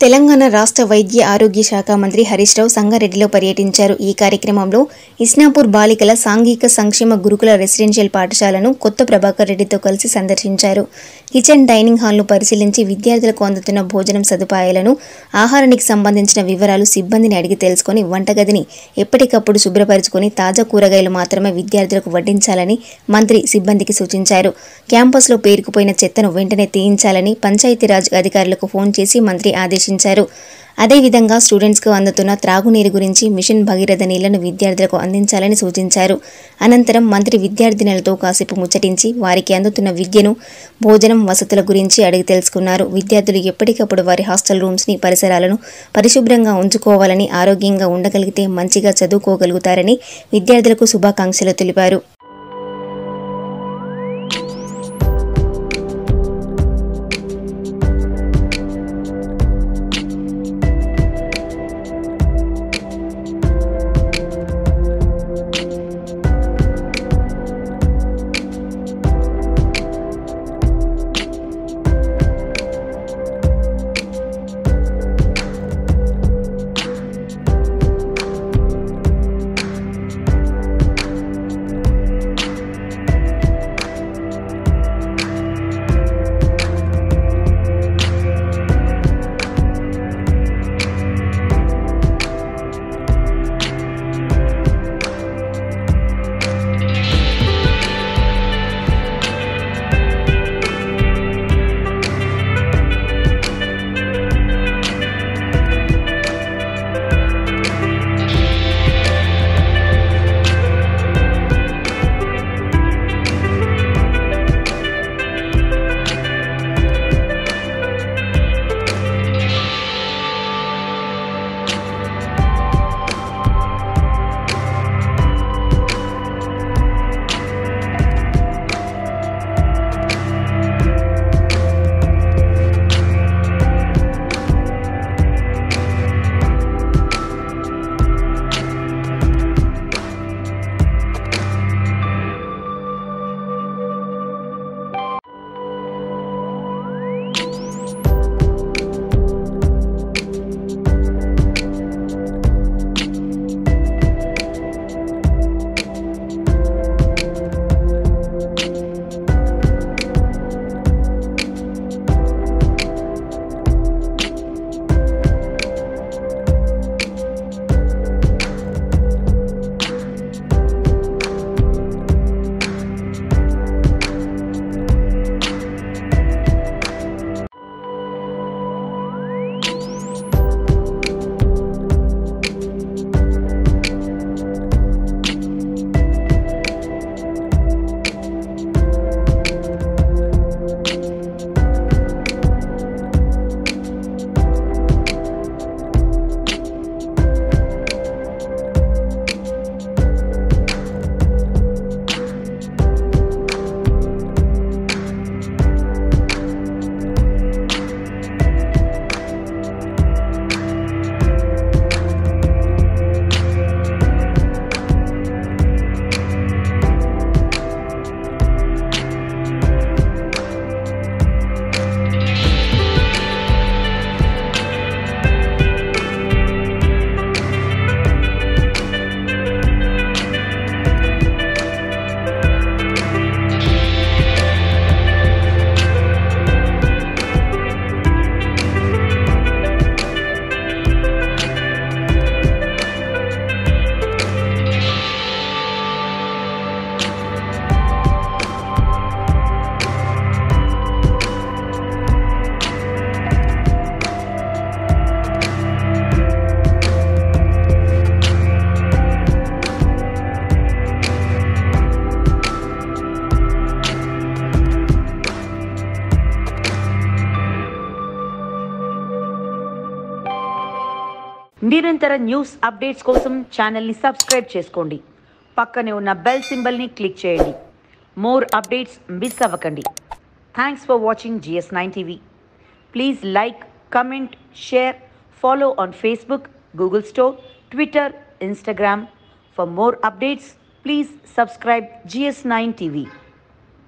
తెలంగాణ రాష్ట్ర వైద్య ఆరోగ్య శాఖ మంత్రి హరీష్ రావు సంగారెడ్డిలో పర్యటించారు ఈ కార్యక్రమంలో ఇస్నాపూర్ బాలికల సాంఘిక సంక్షేమ గురుకుల రెసిడెన్షియల్ పాఠశాలను కొత్త ప్రభాకర్ రెడ్డితో కలిసి సందర్శించారు కిచెన్ డైనింగ్ హాల్ను పరిశీలించి విద్యార్థులకు అందుతున్న భోజనం సదుపాయాలను ఆహారానికి సంబంధించిన వివరాలు సిబ్బందిని అడిగి తెలుసుకొని వంటగదిని ఎప్పటికప్పుడు శుభ్రపరుచుకొని తాజా కూరగాయలు మాత్రమే విద్యార్థులకు వడ్డించాలని మంత్రి సిబ్బందికి సూచించారు క్యాంపస్లో పేరుకుపోయిన చెత్తను వెంటనే తీయించాలని పంచాయతీరాజ్ అధికారులకు ఫోన్ చేసి మంత్రి ఆదేశించారు అదేవిధంగా స్టూడెంట్స్కు అందుతున్న త్రాగునీరు గురించి మిషన్ భగీరథ నీళ్లను విద్యార్థులకు అందించాలని సూచించారు అనంతరం మంత్రి విద్యార్థినులతో కాసేపు ముచ్చటించి వారికి అందుతున్న విద్యను భోజనం వసతుల గురించి అడిగి తెలుసుకున్నారు విద్యార్థులు ఎప్పటికప్పుడు వారి హాస్టల్ రూమ్స్ని పరిసరాలను పరిశుభ్రంగా ఉంచుకోవాలని ఆరోగ్యంగా ఉండగలిగితే మంచిగా చదువుకోగలుగుతారని విద్యార్థులకు శుభాకాంక్షలు తెలిపారు నిరంతర న్యూస్ అప్డేట్స్ కోసం ఛానల్ని సబ్స్క్రైబ్ చేసుకోండి పక్కనే ఉన్న బెల్ సింబల్ని క్లిక్ చేయండి మోర్ అప్డేట్స్ మిస్ అవ్వకండి thanks for watching GS nine TV please like comment share follow on Facebook Google store Twitter Instagram for more updates please subscribe GS nine TV